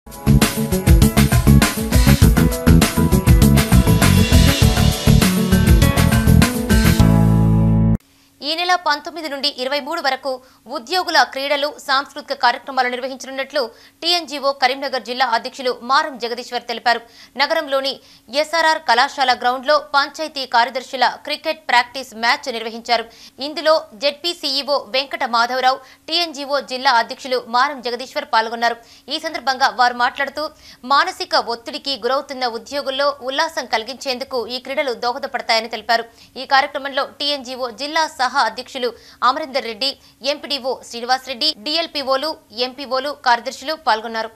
ఈ నెల పంతొమ్మిది నుండి ఇరవై మూడు వరకు ఉద్యోగుల క్రీడలు సాంస్కృతిక కార్యక్రమాలు నిర్వహించనున్నట్లు టీఎన్జీఓ కరీంనగర్ జిల్లా అధ్యక్షులు మారం జగదీశ్వర్ తెలిపారు నగరంలోని ఎస్ఆర్ఆర్ కళాశాల గ్రౌండ్లో పంచాయతీ కార్యదర్శుల క్రికెట్ ప్రాక్టీస్ మ్యాచ్ నిర్వహించారు ఇందులో ZP CEO Venkata Madhavarao TNGO జిల్లా అధ్యక్షులు మారం జగదీశ్వర్ పాల్గొన్నారు ఈ సందర్భంగా వారు మాట్లాడుతూ మానసిక ఒత్తిడికి గురవుతున్న ఉద్యోగుల్లో ఉల్లాసం కలిగించేందుకు ఈ క్రీడలు దోహదపడతాయని తెలిపారు ఈ కార్యక్రమంలో టీఎన్జీఓ జిల్లా సహా అధ్యక్షులు అమరేందర్ రెడ్డి ఎంపీడీఓ శ్రీనివాస్ రెడ్డి డిఎల్పీఓలు ఎంపీఓలు కార్యదర్శులు పాల్గొన్నారు